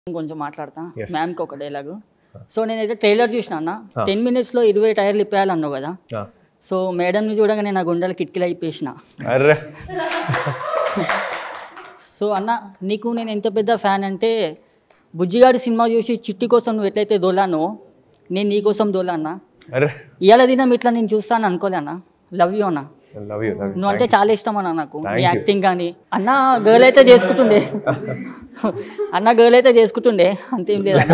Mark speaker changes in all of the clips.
Speaker 1: కొంచెం మాట్లాడతా
Speaker 2: Yes.
Speaker 1: మ్యామ్కి ఒక డైలాగు సో నేనైతే ట్రైలర్ చూసిన అన్న టెన్ మినిట్స్లో ఇరవై టైర్లు ఇప్పేయాలన్నావు కదా
Speaker 2: ఆ.
Speaker 1: సో మేడంని చూడగానే నా గుండెలు కిటికీలు అయిపోయేసిన
Speaker 2: అర్రే
Speaker 1: సో అన్న నీకు నేను ఎంత పెద్ద ఫ్యాన్ అంటే బుజ్జిగాడి సినిమా చూసి చిట్టి కోసం నువ్వు ఎట్లయితే దోలానో నేను నీ కోసం దోలా అన్న
Speaker 2: అర్రే
Speaker 1: ఇవాళ దినం ఇట్లా నేను చూస్తాను అనుకోలే అన్న లవ్ యూ అన్న
Speaker 2: లవ్ యూ లవ్
Speaker 1: నువ్వు అంటే చాలా ఇష్టం అన్న నాకు
Speaker 2: Thank
Speaker 1: నీ
Speaker 2: you.
Speaker 1: యాక్టింగ్ కానీ అన్న గర్ల్ అయితే చేసుకుంటుండే అన్న గర్ల్ అయితే చేసుకుంటుండే అంతేం లేదన్న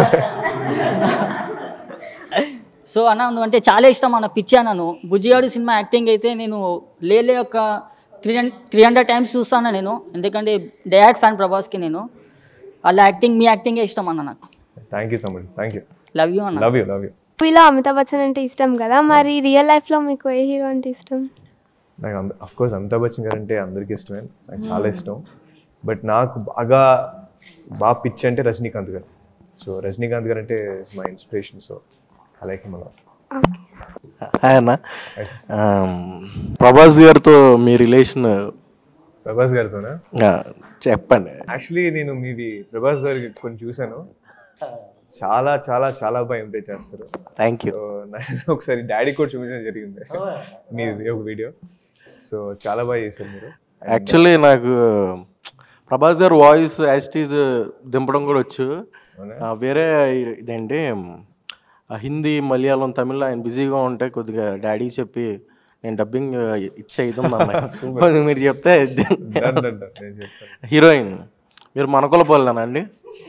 Speaker 1: సో అన్న నువ్వు అంటే చాలా ఇష్టం అన్న పిచ్చి అన్నాను బుజ్జిగాడు సినిమా యాక్టింగ్ అయితే నేను లేలే ఒక త్రీ త్రీ హండ్రెడ్ టైమ్స్ చూస్తాను నేను ఎందుకంటే డయాడ్ ఫ్యాన్ ప్రభాస్కి నేను వాళ్ళ యాక్టింగ్ మీ యాక్టింగే ఇష్టం అన్న నాకు
Speaker 2: థ్యాంక్ యూ తమ్ముడు థ్యాంక్ యూ
Speaker 1: లవ్ యూ అన్న
Speaker 2: లవ్ యూ లవ్ యూ
Speaker 3: మూవీలో అమితాబ్ బచ్చన్ అంటే ఇష్టం కదా మరి రియల్ లైఫ్లో మీకు ఏ హీరో అంటే ఇష్టం
Speaker 2: నాకు అఫ్ కోర్స్ అమితాబ్ బచ్చన్ గారు అంటే అందరికీ ఇష్టమే నాకు చాలా ఇష్టం బట్ నాకు బాగా బాగా పిచ్చి అంటే రజనీకాంత్ గారు సో రజనీకాంత్ గారు అంటే my inspiration so I like మన
Speaker 4: హాయ్ అన్న ఆమ్, ప్రభాస్ గారితో మీ రిలేషన్
Speaker 2: ప్రభాస్ గారితోనా
Speaker 4: చెప్పండి
Speaker 2: యాక్చువల్లీ నేను మీది ప్రభాస్ గారి కొన్ని చూశాను చాలా చాలా చాలా బాగా ఎంప్లాయ్ చేస్తారు
Speaker 4: థ్యాంక్ యూ
Speaker 2: సో నేను ఒకసారి డాడీ కూడా చూపించడం జరిగింది మీది ఒక వీడియో సో చాలా బాగా చేశారు మీరు
Speaker 4: యాక్చువల్లీ నాకు ప్రభాస్ గారు వాయిస్ యాస్టీజ్ దింపడం కూడా వచ్చు
Speaker 2: అవునా?
Speaker 4: ఆ, వేరే ఇదేంటి ఆ హిందీ మలయాళం తమిళ ఆయన బిజీగా ఉంటే కొద్దిగా డాడీకి చెప్పి నేను డబ్బింగ్ ఇచ్చే ఇది ఉందన్న మీరు చెప్తే
Speaker 2: Done, done, done. నేను చెప్తాను
Speaker 4: హీరోయిన్ మీరు మనకొల పోలేనా అండి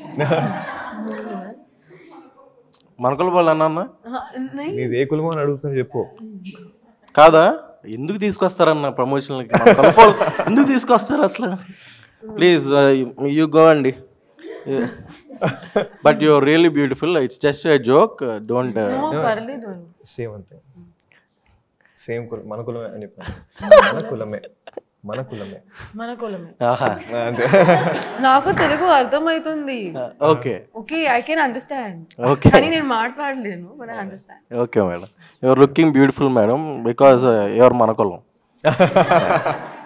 Speaker 4: మనకొల పోలేనా అన్న
Speaker 2: నీది ఏ కులమో అని అడుగుతున్నా చెప్పు
Speaker 4: కాదా ఎందుకు తీసుకొస్తారన్న ప్రమోషన్లకి మన కలపాలి. ఎందుకు తీసుకొస్తారు అసలు ప్లీజ్ యూ గో అండి but your really beautiful it's just a joke don't
Speaker 5: పర్లేదు
Speaker 2: సేమ్ అంతే సేమ్ కులం మన కులమే అని చెప్పాను మన కులమే మన కులమే
Speaker 5: మన కులమే
Speaker 2: అంతే
Speaker 5: నాకు తెలుగు అర్థమవుతుంది
Speaker 4: okay
Speaker 5: okay I can understand
Speaker 4: okay
Speaker 5: కానీ నేను మాట్లాడలేను but I understand
Speaker 4: okay madam your looking beautiful madam because your మన కులం